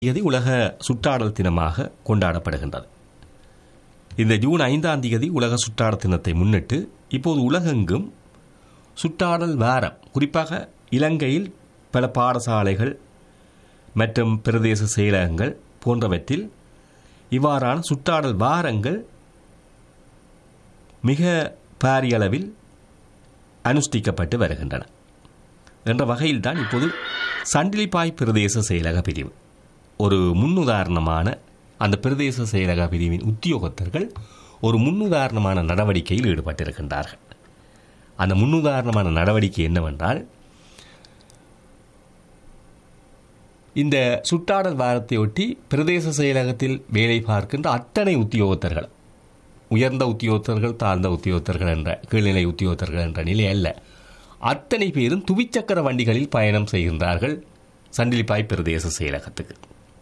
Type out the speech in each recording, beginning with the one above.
தேதி உலக சுற்றாடல் தினமாக கொண்டாடப்படுகின்றது இந்த ஜூன் ஐந்தாம் தேதி உலக சுற்றாடல் தினத்தை முன்னிட்டு இப்போது உலகெங்கும் சுற்றாடல் வாரம் குறிப்பாக இலங்கையில் பல பாடசாலைகள் மற்றும் பிரதேச செயலகங்கள் போன்றவற்றில் இவ்வாறான சுற்றாடல் வாரங்கள் மிக பாரிய அளவில் அனுஷ்டிக்கப்பட்டு வருகின்றன என்ற வகையில்தான் இப்போது சண்டிலிப்பாய் பிரதேச செயலக பிரிவு ஒரு முன்னுதாரணமான அந்த பிரதேச செயலக பிரிவின் உத்தியோகத்தர்கள் ஒரு முன்னுதாரணமான நடவடிக்கையில் ஈடுபட்டிருக்கின்றார்கள் அந்த முன்னுதாரணமான நடவடிக்கை என்னவென்றால் இந்த சுட்டாடல் வாரத்தையொட்டி பிரதேச செயலகத்தில் வேலை பார்க்கின்ற அத்தனை உத்தியோகத்தர்கள் உயர்ந்த உத்தியோகத்தர்கள் தாழ்ந்த உத்தியோகத்தர்கள் என்ற கீழ்நிலை உத்தியோகத்தர்கள் என்ற நிலை அல்ல அத்தனை பேரும் துவிச்சக்கர வண்டிகளில் பயணம் செய்கின்றார்கள் சண்டிலிப்பாய் பிரதேச செயலகத்துக்கு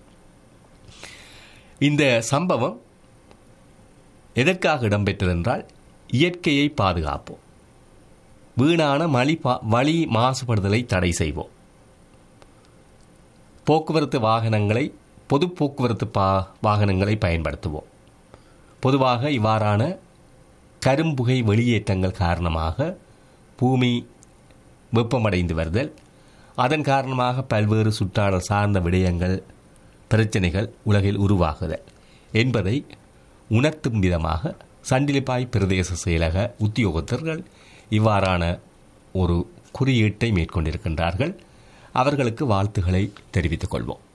இந்த சம்பவம் எதற்காக இடம்பெற்றதென்றால் இயற்கையை பாதுகாப்போம் வீணான மலி பா வழி மாசுபடுதலை தடை செய்வோம் போக்குவரத்து வாகனங்களை பொது போக்குவரத்து பா வாகனங்களை பயன்படுத்துவோம் பொதுவாக இவ்வாறான கரும்புகை வெளியேற்றங்கள் காரணமாக பூமி வெப்பமடைந்து வருதல் அதன் காரணமாக பல்வேறு சுற்றாடல் சார்ந்த விடயங்கள் பிரச்சனைகள் உலகில் உருவாகுதல் என்பதை உணர்த்தும் விதமாக சண்டிலிப்பாய் பிரதேச செயலக உத்தியோகத்தர்கள் இவ்வாறான ஒரு குறியீட்டை மேற்கொண்டிருக்கின்றார்கள் அவர்களுக்கு வாழ்த்துக்களை தெரிவித்துக் கொள்வோம்